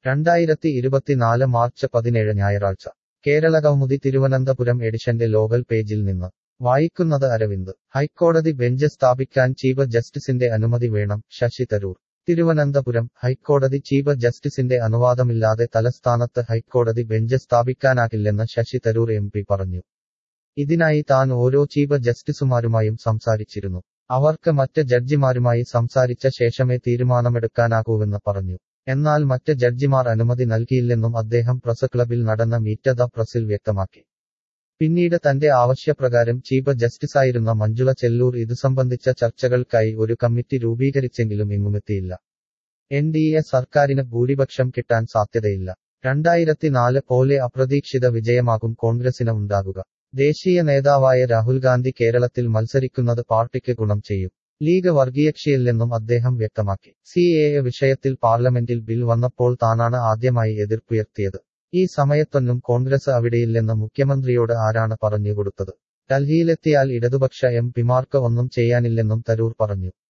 രണ്ടായിരത്തി ഇരുപത്തിനാല് മാർച്ച് പതിനേഴ് ഞായറാഴ്ച കേരളകൗമുദി തിരുവനന്തപുരം എഡിഷന്റെ ലോകൽ പേജിൽ നിന്ന് വായിക്കുന്നത് അരവിന്ദ് ഹൈക്കോടതി ബെഞ്ച് സ്ഥാപിക്കാൻ ചീഫ് ജസ്റ്റിസിന്റെ അനുമതി വേണം ശശി തരൂർ തിരുവനന്തപുരം ഹൈക്കോടതി ചീഫ് ജസ്റ്റിസിന്റെ അനുവാദമില്ലാതെ തലസ്ഥാനത്ത് ഹൈക്കോടതി ബെഞ്ച് സ്ഥാപിക്കാനാകില്ലെന്ന് ശശി തരൂർ എം പി പറഞ്ഞു ഇതിനായി താൻ ഓരോ ചീഫ് ജസ്റ്റിസുമാരുമായും സംസാരിച്ചിരുന്നു അവർക്ക് മറ്റ് ജഡ്ജിമാരുമായി സംസാരിച്ച ശേഷമേ തീരുമാനമെടുക്കാനാകൂവെന്ന് പറഞ്ഞു എന്നാൽ മറ്റ് ജഡ്ജിമാർ അനുമതി നൽകിയില്ലെന്നും അദ്ദേഹം പ്രസ് ക്ലബിൽ നടന്ന മീറ്റ് ദ പ്രസിൽ വ്യക്തമാക്കി പിന്നീട് തന്റെ ആവശ്യപ്രകാരം ചീഫ് ജസ്റ്റിസായിരുന്ന മഞ്ജുള ചെല്ലൂർ ഇതു സംബന്ധിച്ച ചർച്ചകൾക്കായി ഒരു കമ്മിറ്റി രൂപീകരിച്ചെങ്കിലും എങ്ങുമെത്തിയില്ല എൻ ഡി എ സർക്കാരിന് ഭൂരിപക്ഷം കിട്ടാൻ സാധ്യതയില്ല രണ്ടായിരത്തിനാല് പോലെ അപ്രതീക്ഷിത വിജയമാകും കോൺഗ്രസിന് ഉണ്ടാകുക ദേശീയ നേതാവായ രാഹുൽ ഗാന്ധി കേരളത്തിൽ മത്സരിക്കുന്നത് പാർട്ടിക്ക് ഗുണം ചെയ്യും ലീഗ് വർഗീയകക്ഷിയല്ലെന്നും അദ്ദേഹം വ്യക്തമാക്കി സി എ വിഷയത്തിൽ പാർലമെന്റിൽ ബിൽ വന്നപ്പോൾ താനാണ് ആദ്യമായി എതിർപ്പുയർത്തിയത് ഈ സമയത്തൊന്നും കോൺഗ്രസ് അവിടെയില്ലെന്ന് മുഖ്യമന്ത്രിയോട് ആരാണ് പറഞ്ഞുകൊടുത്തത് ഡൽഹിയിലെത്തിയാൽ ഇടതുപക്ഷ എം പിമാർക്ക് ഒന്നും ചെയ്യാനില്ലെന്നും തരൂർ പറഞ്ഞു